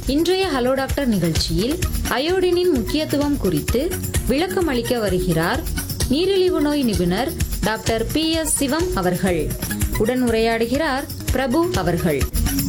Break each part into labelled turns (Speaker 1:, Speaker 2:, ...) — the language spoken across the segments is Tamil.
Speaker 1: இன்றைய ஹலோ டாக்டர் நிகழ்ச்சியில் அயோடினின் முக்கியத்துவம் குறித்து விளக்கம் அளிக்க வருகிறார் நீரிழிவு நோய் நிபுணர் டாக்டர் பி எஸ் சிவம் அவர்கள் உடன் உரையாடுகிறார் பிரபு அவர்கள்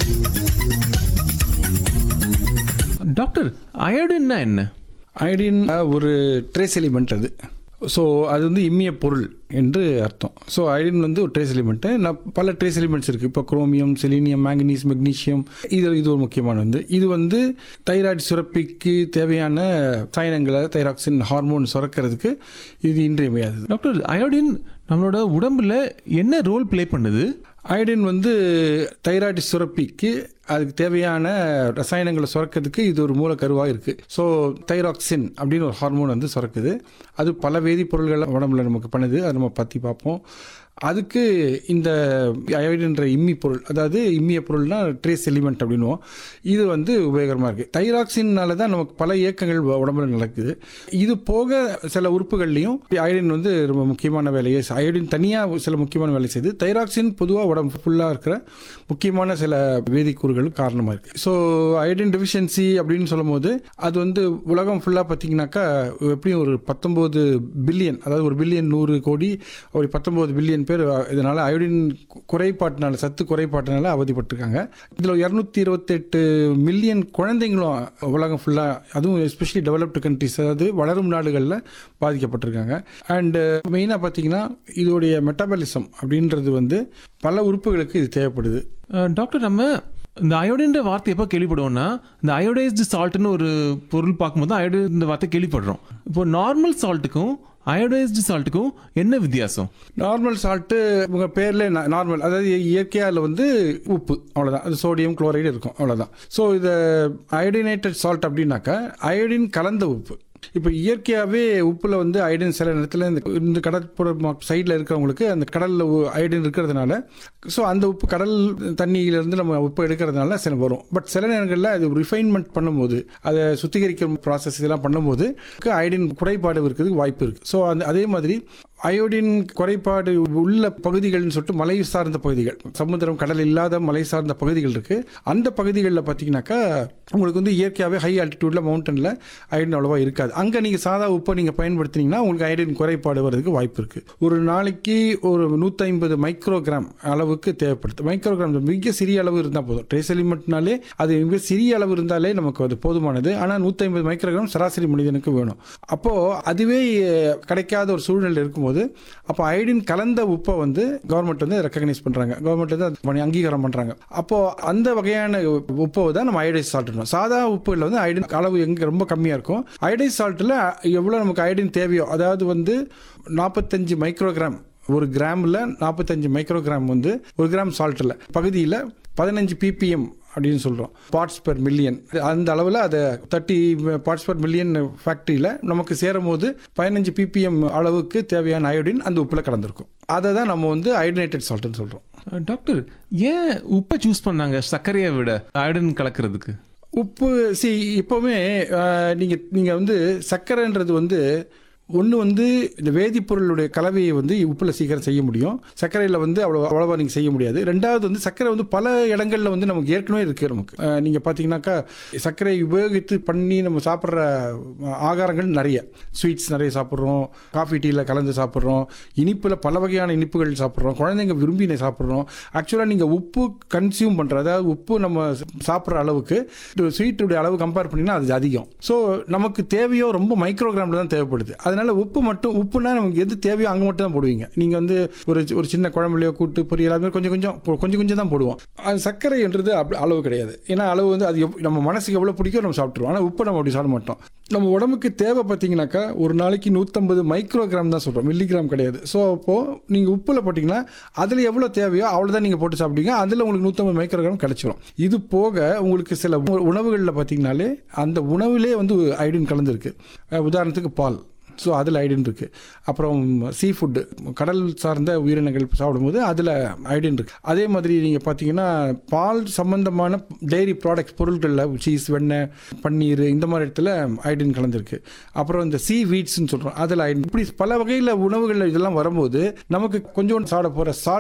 Speaker 2: டாக்டர் அயோடின்னா என்ன
Speaker 3: அயோடின் ஒரு ட்ரேஸ் எலிமெண்ட் அது ஸோ அது வந்து இம்மிய பொருள் என்று அர்த்தம் ஸோ அயோடின் வந்து ஒரு ட்ரேஸ் எலிமெண்ட்டு நான் பல ட்ரேஸ் எலிமெண்ட்ஸ் இருக்குது இப்போ குரோமியம் செலீனியம் மேங்கனீஸ் மெக்னீஷியம் இது இது ஒரு முக்கியமான வந்து இது வந்து தைராய்டு சுரப்பிக்கு தேவையான சைனங்களை தைராக்சின் ஹார்மோன் சுரக்கிறதுக்கு இது இன்றியமையாதது
Speaker 2: டாக்டர் அயோடின் நம்மளோட உடம்புல என்ன ரோல் ப்ளே பண்ணுது
Speaker 3: அயோடின் வந்து தைராய்டு சுரப்பிக்கு அதுக்கு தேவையான ரசாயனங்களை சுரக்கிறதுக்கு இது ஒரு மூலக்கருவாக இருக்குது ஸோ தைராக்சின் அப்படின்னு ஒரு ஹார்மோன் வந்து சுரக்குது அது பல வேதிப்பொருள்களை உடம்புல நமக்கு பண்ணுது அதை நம்ம பற்றி பார்ப்போம் அதுக்கு இந்த அயோடின்ற இம்மி பொருள் அதாவது இம்மிய பொருள்னா ட்ரேஸ் எலிமெண்ட் அப்படின்னுவோம் இது வந்து உபயோகரமாக இருக்குது தைராக்சின்னால தான் நமக்கு பல இயக்கங்கள் உ- உடம்புல நடக்குது இது போக சில உறுப்புகள்லையும் அயோடின் வந்து ரொம்ப முக்கியமான வேலையை செ- அயோடின் தனியாக சில முக்கியமான வேலை செய்யுது தைராக்சின் பொதுவாக உடம்பு ஃபுல்லாக இருக்கிற முக்கியமான சில வேதிக்கூறுகள் காரணமாக இருக்குது ஸோ அயோடின் டெஃபிஷியன்சி அப்படின்னு சொல்லும்போது அது வந்து உலகம் ஃபுல்லாக பார்த்தீங்கன்னாக்கா எப்படியும் ஒரு பத்தொம்போது பில்லியன் அதாவது ஒரு பில்லியன் நூறு கோடி ஒரு பத்தொம்போது பில்லியன் பேர் இதனால் அயோடின் குறைபாட்டினால சத்து குறைபாட்டினால அவதிப்பட்டிருக்காங்க இதில் இரநூத்தி இருபத்தெட்டு மில்லியன் குழந்தைங்களும் உலகம் ஃபுல்லாக அதுவும் எஸ்பெஷலி டெவலப்டு கண்ட்ரிஸ் அதாவது வளரும் நாடுகளில் பாதிக்கப்பட்டிருக்காங்க அண்டு மெயினாக பார்த்தீங்கன்னா இதோடைய மெட்டபாலிசம் அப்படின்றது வந்து பல உறுப்புகளுக்கு இது தேவைப்படுது
Speaker 2: அஹ், டாக்டர் நம்ம இந்த அயோடின்ற வார்த்தை எப்போ கேள்விப்படுவோம்னா இந்த அயோடைஸ்டு சால்ட்னு ஒரு பொருள் பார்க்கும்போது அயோடைஸ் இந்த வார்த்தை கேள்விப்படுறோம் இப்போ நார்மல் சால்ட்டுக்கும் அயோடைஸ்டு சால்ட்டுக்கும் என்ன வித்தியாசம்
Speaker 3: நார்மல் சால்ட்டு உங்கள் பேரில் நார்மல் அதாவது இயற்கையாக அதில் வந்து உப்பு அவ்வளோதான் அது சோடியம் குளோரைடு இருக்கும் அவ்வளோதான் ஸோ இது அயோடினேட்டட் சால்ட் அப்படின்னாக்கா அயோடின் கலந்த உப்பு இப்போ இயற்கையாகவே உப்பில் வந்து அயோடின் சில நேரத்தில் இந்த இந்த கடற்புற சைடில் இருக்கிறவங்களுக்கு அந்த கடலில் அயோடின் இருக்கிறதுனால ஸோ அந்த உப்பு கடல் தண்ணியிலேருந்து நம்ம உப்பு எடுக்கிறதுனால சில வரும் பட் சில நேரங்களில் அது ரிஃபைன்மெண்ட் பண்ணும்போது அதை சுத்திகரிக்கிற ப்ராசஸ் இதெல்லாம் பண்ணும்போது அயோடின் குறைபாடு இருக்கிறதுக்கு வாய்ப்பு இருக்குது ஸோ அந்த அதே மாதிரி அயோடின் குறைபாடு உள்ள பகுதிகள்னு சொல்லிட்டு மலை சார்ந்த பகுதிகள் சமுத்திரம் கடல் இல்லாத மலை சார்ந்த பகுதிகள் இருக்கு அந்த பகுதிகளில் பார்த்தீங்கன்னாக்கா உங்களுக்கு வந்து இயற்கையாகவே ஹை ஆல்டிடியூட்ல மவுண்டனில் அயோடின் அவ்வளோவா இருக்காது அங்கே நீங்கள் சாதா உப்பை நீங்கள் பயன்படுத்தினீங்கன்னா உங்களுக்கு அயோடின் குறைபாடு வர்றதுக்கு வாய்ப்பு இருக்கு ஒரு நாளைக்கு ஒரு நூற்றி மைக்ரோகிராம் அளவுக்கு தேவைப்படுது மைக்ரோகிராம் மிக சிறிய அளவு இருந்தால் போதும் ட்ரேஸ் எலிமெண்ட்னாலே அது மிக சிறிய அளவு இருந்தாலே நமக்கு அது போதுமானது ஆனால் நூற்றி ஐம்பது மைக்ரோகிராம் சராசரி மனிதனுக்கு வேணும் அப்போது அதுவே அஹ், கிடைக்காத ஒரு சூழ்நிலை இருக்கும்போது அப்போ அயோடின் கலந்த உப்பை வந்து கவர்மெண்ட் வந்து ரெக்கக்னைஸ் பண்ணுறாங்க கவர்மெண்ட் வந்து அது பண்ணி அங்கீகாரம் பண்ணுறாங்க அப்போது அந்த வகையான உப்பை தான் நம்ம அயோடைஸ் சால்ட்னோம் சாதா உப்புல வந்து அயோடின் அளவு எங்கே ரொம்ப கம்மியாக இருக்கும் அயோடைஸ் சால்ட்டில் எவ்வளோ நமக்கு அயோடின் தேவையோ அதாவது வந்து நாற்பத்தஞ்சு மைக்ரோகிராம் ஒரு கிராமில் நாற்பத்தஞ்சு மைக்ரோகிராம் வந்து ஒரு கிராம் சால்ட்டில் பகுதியில் பதினஞ்சு பிபிஎம் அப்படின்னு சொல்கிறோம் பார்ட்ஸ் பெர் மில்லியன் அந்த அளவில் அதை தேர்ட்டி பார்ட்ஸ் பெர் மில்லியன் ஃபேக்ட்ரியில் நமக்கு சேரும் போது பதினஞ்சு பிபிஎம் அளவுக்கு தேவையான அயோடின் அந்த உப்பில் கலந்துருக்கும் அதை தான் நம்ம வந்து அயோடினேட்டட் சால்ட்னு சொல்கிறோம்
Speaker 2: அஹ், டாக்டர் ஏன் உப்பை சூஸ் பண்ணாங்க சர்க்கரையை விட அயோடின் கலக்கிறதுக்கு
Speaker 3: உப்பு சி இப்போவுமே நீங்கள் நீங்கள் வந்து சர்க்கரைன்றது வந்து ஒன்று வந்து இந்த வேதிப்பொருளுடைய கலவையை வந்து உப்பில் சீக்கிரம் செய்ய முடியும் சர்க்கரையில் வந்து அவ்வளோ அவ்வளோவா நீங்கள் செய்ய முடியாது ரெண்டாவது வந்து சர்க்கரை வந்து பல இடங்களில் வந்து நமக்கு ஏற்கனவே இருக்குது நமக்கு நீங்கள் பார்த்தீங்கன்னாக்கா சர்க்கரை உபயோகித்து பண்ணி நம்ம சாப்பிட்ற ஆகாரங்கள் நிறைய ஸ்வீட்ஸ் நிறைய சாப்பிட்றோம் காஃபி டீயில் கலந்து சாப்பிட்றோம் இனிப்பில் பல வகையான இனிப்புகள் சாப்பிட்றோம் குழந்தைங்க விரும்பி சாப்பிட்றோம் ஆக்சுவலாக நீங்கள் உப்பு கன்சியூம் பண்ணுற அதாவது உப்பு நம்ம சாப்பிட்ற அளவுக்கு ஸ்வீட்டுடைய அளவு கம்பேர் பண்ணிங்கன்னா அது அதிகம் ஸோ நமக்கு தேவையோ ரொம்ப மைக்ரோகிராமில் தான் தேவைப்படுது அதனால உப்பு மட்டும் உப்புனா நமக்கு எது தேவையோ அங்கே மட்டும் தான் போடுவீங்க நீங்கள் வந்து ஒரு ஒரு சின்ன குழம்புலையோ கூட்டு பொரியல் அது மாதிரி கொஞ்சம் கொஞ்சம் பொ- கொஞ்சம் கொஞ்சம் தான் போடுவோம் அது சர்க்கரைன்றது அப்படி அளவு கிடையாது ஏன்னா அளவு வந்து அது எவ்- நம்ம மனசுக்கு எவ்வளோ பிடிக்கும் நம்ம சாப்பிட்ருவோம் ஆனால் உப்பு நம்ம அப்படி சாப்பிட மாட்டோம் நம்ம உடம்புக்கு தேவை பார்த்தீங்கன்னாக்கா ஒரு நாளைக்கு நூற்றம்பது மைக்ரோகிராம் தான் சொல்கிறோம் மில்லிகிராம் கிடையாது ஸோ அப்போது நீங்கள் உப்பில் போட்டிங்கன்னா அதில் எவ்வளோ தேவையோ அவ்வளோதான் நீங்கள் போட்டு சாப்பிட்டீங்க அதில் உங்களுக்கு நூற்றம்பது மைக்ரோகிராம் கிடைச்சிரும் இது போக உங்களுக்கு சில உண- உணவுகளில் பார்த்தீங்கனாலே அந்த உணவிலே வந்து அயோடின் கலந்துருக்கு அஹ் உதாரணத்துக்கு பால் ஸோ அதில் அயோடின் இருக்குது அப்புறம் சீ ஃபுட்டு கடல் சார்ந்த உயிரினங்கள் சாப்பிடும்போது அதில் அயோடின் இருக்குது அதே மாதிரி நீங்கள் பார்த்தீங்கன்னா பால் சம்பந்தமான டெய்ரி ப்ராடக்ட்ஸ் பொருட்களில் சீஸ் வெண்ணெய் பன்னீர் இந்த மாதிரி இடத்துல அயோடின் கலந்துருக்கு அப்புறம் இந்த சீ வீட்ஸ்னு சொல்கிறோம் அதில் அயோடின் இப்படி பல வகையில் உணவுகளில் இதெல்லாம் வரும்போது நமக்கு கொஞ்சோண்டு சாப்பிட போகிற சால்ட்